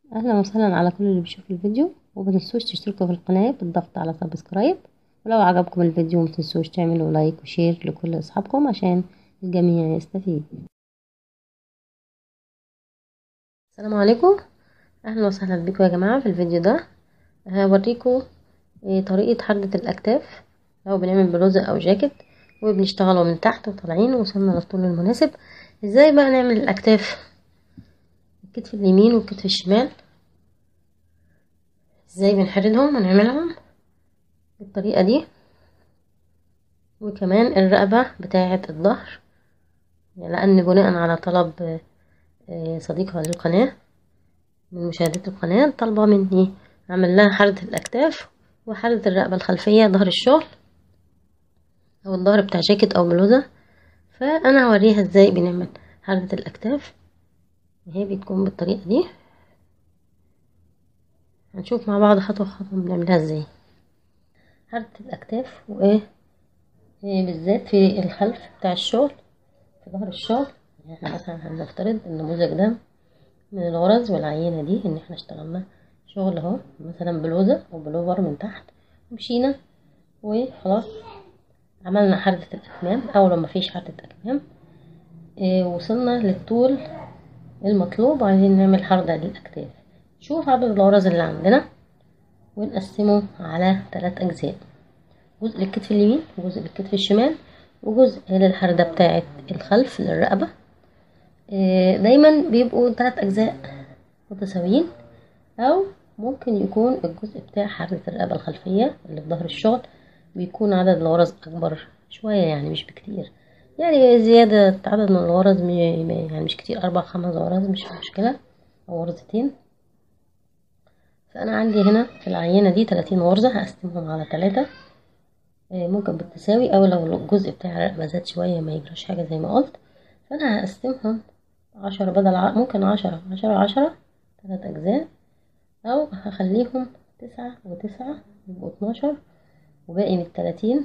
اهلا وسهلا على كل اللي بيشوف الفيديو ومتنسوش تشتركوا في القناة بالضغط على سبسكرايب ولو عجبكم الفيديو متنسوش تعملوا لايك وشير لكل اصحابكم عشان الجميع يستفيد السلام عليكم اهلا وسهلا بكم يا جماعة في الفيديو ده هوريكم طريقة حردة الاكتاف لو بنعمل بلوزة او جاكيت وبنشتغله من تحت وطالعين وصلنا للطول المناسب ازاي بقى نعمل الاكتاف الكتف اليمين والكتف الشمال ازاي بنحردهم ونعملهم بالطريقة دي وكمان الرقبة بتاعة الظهر لأن بناء على طلب صديقة للقناة من مشاهدات القناة طالبة مني أعمل لها حردة الأكتاف وحردة الرقبة الخلفية ظهر الشغل أو الظهر بتاع جاكيت أو بلوزة فأنا هوريها ازاي بنعمل حردة الأكتاف وهي بتكون بالطريقة دي هنشوف مع بعض خطوة خطوة بنعملها ازاي حردة الأكتاف وإيه بالذات في الخلف بتاع الشغل في ظهر الشغل يعني احنا مثلا هنفترض النموذج ده من الغرز والعينة دي ان احنا اشتغلنا شغل اهو مثلا بلوزة او بلوفر من تحت ومشينا وخلاص عملنا حردة الأكمام أو لو مفيش حردة أكمام اه وصلنا للطول المطلوب وعايزين نعمل حردة للأكتاف نشوف عدد الغرز اللي عندنا ونقسمه على ثلاث أجزاء جزء للكتف اليمين وجزء للكتف الشمال وجزء للحردة بتاعة الخلف للرقبة اه دايما بيبقوا ثلاث أجزاء متساويين أو ممكن يكون الجزء بتاع حردة الرقبة الخلفية اللي في ظهر الشغل بيكون عدد الغرز أكبر شوية يعني مش بكتير يعني زيادة عدد من الغرز يعني مش كتير أربع خمس غرز مش مشكلة أو غرزتين فأنا عندي هنا في العينة دي تلاتين غرزة هقسمهم على تلاتة ممكن بالتساوي أو لو الجزء بتاع الرقبة زاد شوية ما يجراش حاجة زي ما قلت فأنا هقسمهم عشرة بدل ع... ممكن عشرة عشرة عشرة تلات أجزاء أو هخليهم تسعة وتسعة يبقوا اتناشر وباقي من التلاتين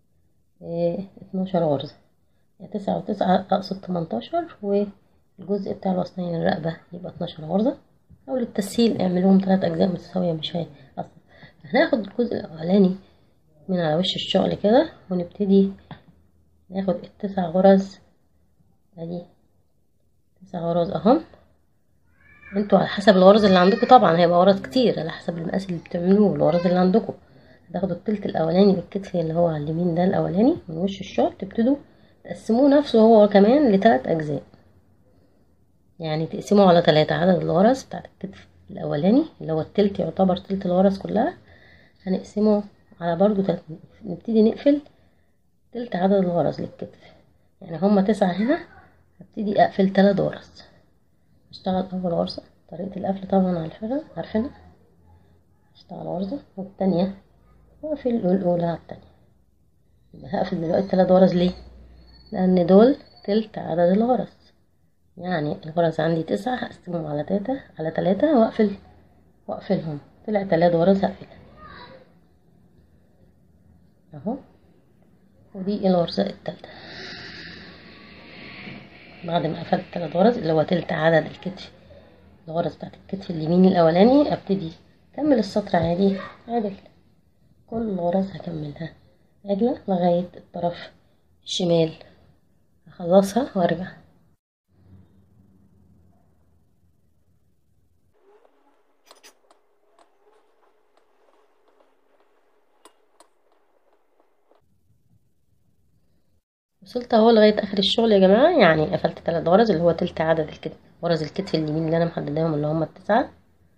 اتناشر غرزة يعني تسعة وتسعة أقصد تمنتاشر والجزء بتاع الوسطين الرقبة يبقى اتناشر غرزة أو للتسهيل اعملوهم تلات أجزاء متساوية مش هي أصلا هناخد الجزء الأولاني من على وش الشغل كده ونبتدي ناخد التسع غرز ادي تسع غرز اهم انتوا على حسب الغرز اللي عندكم طبعا هيبقى غرز كتير على حسب المقاس اللي بتعملوه الغرز اللي عندكم هتاخدوا التلت الاولاني للكتف اللي هو على اليمين ده الاولاني من وش الشغل تبتدوا تقسموه نفسه هو كمان لتلات اجزاء يعني تقسموا على تلاتة عدد الغرز بتاعت الكتف الاولاني اللي هو التلت يعتبر تلت الغرز كلها هنقسمه على برضو تلت نبتدي نقفل تلت عدد الغرز للكتف يعني هما تسعة هنا هبتدي اقفل تلات غرز اشتغل اول غرزة طريقة القفل طبعا عارفينها عارفينها اشتغل غرزة والتانية واقفل الاولى على التانية يبقى هقفل دلوقتي تلات غرز ليه لان دول تلت عدد الغرز يعني الغرز عندي تسعة هقسمهم على تلاتة على تلاتة واقفل واقفلهم طلع تلات غرز هقفلها اهو ودي الغرزة التالتة بعد ما قفلت تلات غرز اللي هو تلت عدد الكتف الغرز بتاعت الكتف اليمين الاولاني ابتدي اكمل السطر عادي عدل كل غرز هكملها عدلة لغاية الطرف الشمال هخلصها وارجع وصلت اهو لغايه اخر الشغل يا جماعه يعني قفلت تلات غرز اللي هو تلت عدد الكتف غرز الكتف اليمين اللي انا محدداهم اللي هم التسعه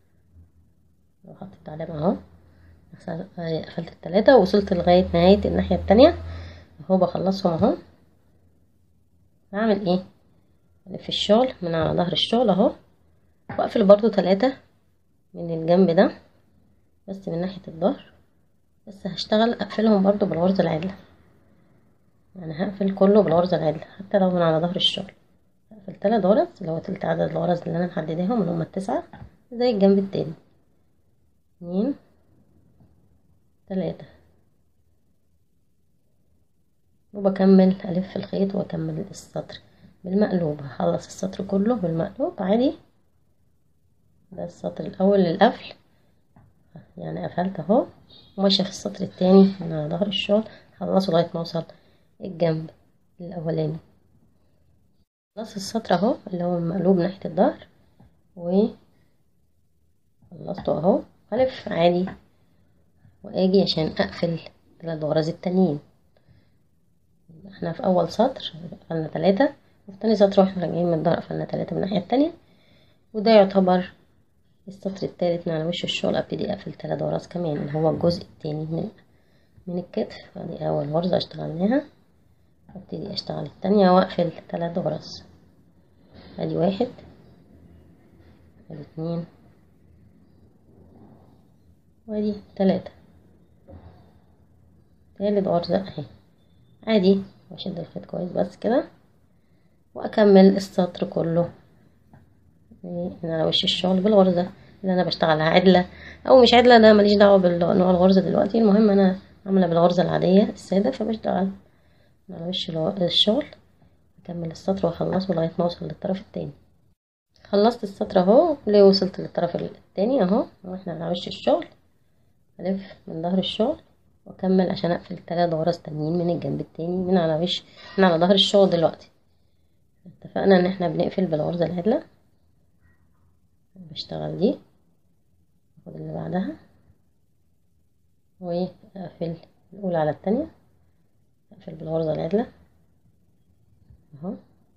حطيت عليهم اهو قفلت التلاته ووصلت لغايه نهايه الناحيه التانية اهو بخلصهم اهو هعمل ايه الف الشغل من على ظهر الشغل اهو واقفل برضو تلاتة من الجنب ده بس من ناحيه الظهر بس هشتغل اقفلهم برضو بالغرزه العدله يعني هقفل كله بالغرزة العدلة حتى لو من على ظهر الشغل هقفل تلات غرز اللي هو تلت عدد الغرز اللي انا محدداهم اللي هما التسعة زي الجنب التاني اتنين تلاتة وبكمل الف الخيط واكمل السطر بالمقلوب هخلص السطر كله بالمقلوب عادي ده السطر الاول للقفل يعني قفلت اهو وماشيه في السطر التاني من على ظهر الشغل خلصه لغايه ما اوصل الجنب الاولاني خلصت السطر اهو اللي هو المقلوب ناحيه الظهر و خلصته اهو هلف عادي واجي عشان اقفل ثلاث غرز التانيين احنا في اول سطر قفلنا ثلاثة وفي تاني سطر واحنا راجعين من الظهر قفلنا ثلاثة من الناحية التانية وده يعتبر السطر التالت من على وش الشغل ابتدي اقفل ثلاث غرز كمان اللي هو الجزء التاني من من الكتف ادي اول غرزة اشتغلناها ابتدي اشتغل التانية واقفل ثلاث غرز ادي واحد ادي اتنين وادي تلاتة تالت غرزة اهي عادي واشد الخيط كويس بس كده واكمل السطر كله من على وش الشغل بالغرزة اللي انا بشتغلها عدلة او مش عدلة ده ماليش دعوة بالنوع الغرزة دلوقتي المهم انا عاملة بالغرزة العادية السادة فبشتغل على وش الشغل اكمل السطر واخلصه لغاية ما اوصل للطرف التاني خلصت السطر اهو ليه وصلت للطرف التاني اهو واحنا على وش الشغل الف من ظهر الشغل واكمل عشان اقفل ثلاث غرز تانيين من الجنب التاني من على وش من على ظهر الشغل دلوقتي اتفقنا ان احنا بنقفل بالغرزة العدلة بشتغل دي اخد اللي بعدها واقفل الاولى على التانية اقفل بالغرزة العدلة اهو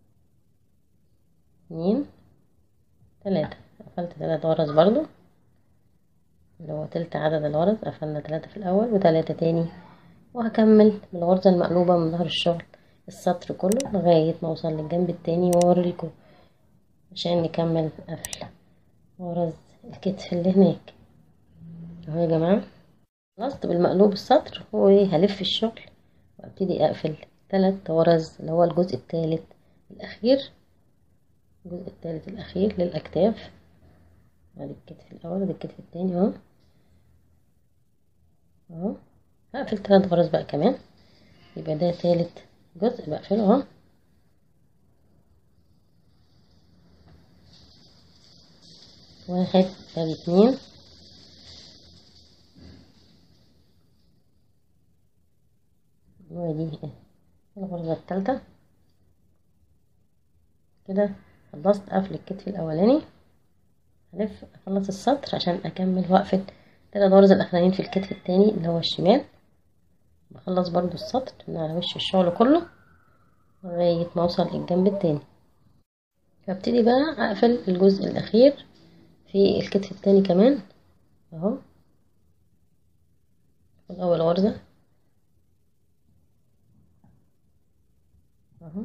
اتنين تلاتة قفلت تلات غرز برضو اللي هو تلت عدد الغرز قفلنا تلاتة في الأول وتلاتة تاني وهكمل بالغرزة المقلوبة من ظهر الشغل السطر كله لغاية ما أوصل للجنب التاني وأوريكم عشان نكمل قفل غرز الكتف اللي هناك اهو يا جماعة خلصت بالمقلوب السطر وهلف الشغل وابتدي اقفل تلات غرز اللي هو الجزء التالت الأخير الجزء التالت الأخير للأكتاف ادي الكتف الأول ادي الكتف التاني اهو اهو هقفل تلات غرز بقى كمان يبقى ده تالت جزء بقفله اهو واحد ادي اتنين وادي الغرزة التالتة كده خلصت قفل الكتف الأولاني هلف اخلص السطر عشان اكمل وقفة تلات غرز الاخرانيين في الكتف التاني اللي هو الشمال بخلص برضو السطر من على وش الشغل كله لغاية ما اوصل للجنب التاني هبتدي بقى اقفل الجزء الاخير في الكتف التاني كمان اهو اول غرزة اهو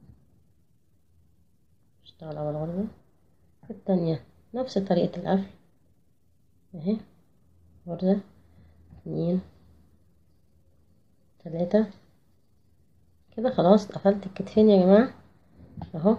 اشتغل اول غرزة التانية نفس طريقة القفل اهي غرزة اتنين تلاتة كده خلاص قفلت الكتفين يا جماعة اهو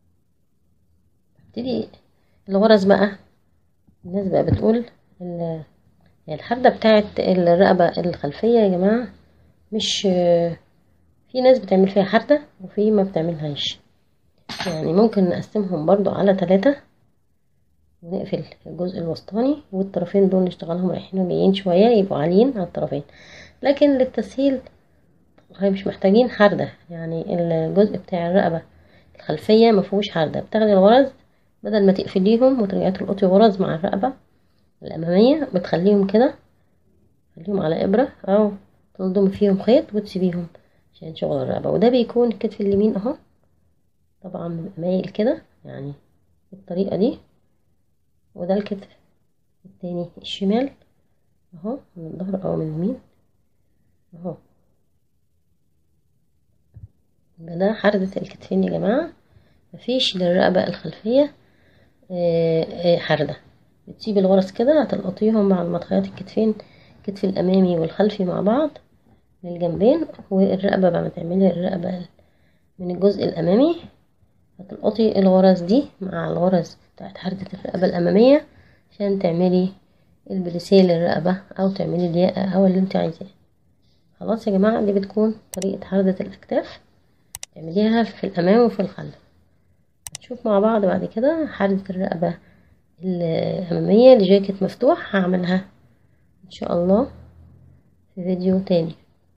ابتدي الغرز بقى الناس بقى بتقول الحردة بتاعت الرقبة الخلفية يا جماعة مش في ناس بتعمل فيها حردة وفي ما بتعملهاش يعني ممكن نقسمهم برضو على تلاتة ونقفل الجزء الوسطاني والطرفين دول نشتغلهم رايحين وجايين شوية يبقوا عاليين على الطرفين لكن للتسهيل هي مش محتاجين حردة يعني الجزء بتاع الرقبة الخلفية مفهوش حردة بتاخدي الغرز بدل ما تقفليهم وترجعي تلقطي غرز مع الرقبة الأمامية بتخليهم كده تخليهم على إبرة أو تلضمي فيهم خيط وتسيبيهم عشان شغل الرقبة وده بيكون الكتف اليمين أهو طبعا بيبقى مايل كده يعني بالطريقة دي وده الكتف التاني الشمال اهو من الظهر او من اليمين اهو يبقى ده حردة الكتفين يا جماعة مفيش للرقبة الخلفية حردة بتسيبي الغرز كده هتلقطيهم مع المطخيات الكتفين الكتف الامامي والخلفي مع بعض للجنبين والرقبة بعد ما تعملي الرقبة من الجزء الامامي هتلقطي الغرز دي مع الغرز بتاعت حردة الرقبة الأمامية عشان تعملي البليسيه للرقبة أو تعملي الياقة أو اللي انت عايزاه خلاص يا جماعة دي بتكون طريقة حردة الأكتاف تعمليها في الأمام وفي الخلف نشوف مع بعض بعد كده حردة الرقبة الأمامية لجاكيت مفتوح هعملها إن شاء الله في فيديو تاني